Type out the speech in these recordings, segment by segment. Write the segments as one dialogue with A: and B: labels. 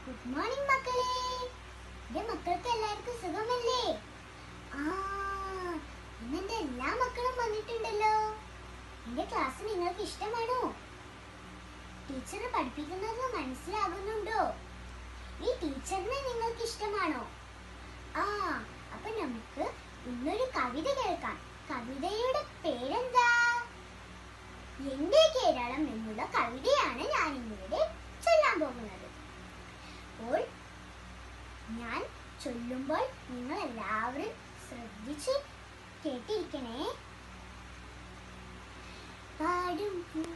A: good morning മക്കളെ എന്റെ മക്കൾക്ക് എല്ലാവർക്കും സുഖമല്ലേ ആ ഇന്നെന്റെ എല്ലാ മക്കളും വന്നിട്ടുണ്ടല്ലോ എന്റെ ക്ലാസ് നിങ്ങൾക്ക് ഇഷ്ടമാണോ ടീച്ചർ പഠിപ്പിക്കുന്നത് മനസ്സിലാകുന്നുണ്ടോ ഈ ടീച്ചറിനെ നിങ്ങൾക്ക് ഇഷ്ടമാണോ ആ അപ്പൊ നമുക്ക് ഇന്നൊരു കവിത കേൾക്കാം കവിതയുടെ പേരെന്താ എന്റെ കേരളം എന്നുള്ള കവിതയാണ് ഞാൻ ഇന്നിവിടെ ചൊല്ലാൻ പോകുന്നത് അപ്പോൾ ഞാൻ ചൊല്ലുമ്പോൾ നിങ്ങൾ എല്ലാവരും ശ്രദ്ധിച്ച് കേട്ടിരിക്കണേ പാടും പൂ-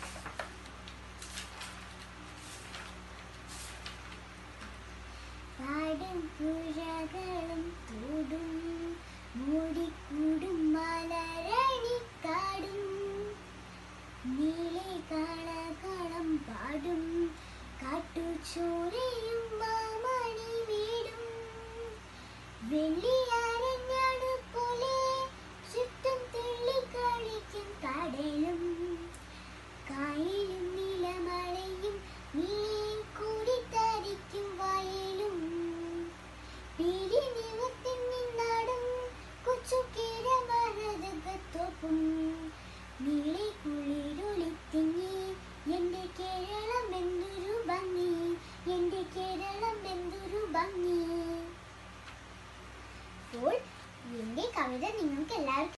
A: പാടും പുഴകളും തോടും മൂടിക്കൂടും മലരണിക്കാടും നീളെ കളകളം പാടും കാട്ടുചോരയും മാമണി വീടും വെള്ളിയാരഞ്ഞാണ് പോലെ ചുറ്റും തുള്ളിക്കളിക്കും കടലും കായലും നിലമഴയും നീളെ കൂടിത്തരിക്കും വയലും പീലി നിവത്തിൻ നിന്നാടും കൊച്ചു കിഴമരതകത്തോപ്പും നീളെ കുളിരൊളിത്തിങ്ങി എന്റെ കേരളം എന്തൊരു ഭംഗി എന്റെ കേരളം എന്തൊരു ഭംഗി അപ്പോൾ എന്റെ കവിത നിങ്ങൾക്ക് എല്ലാവർക്കും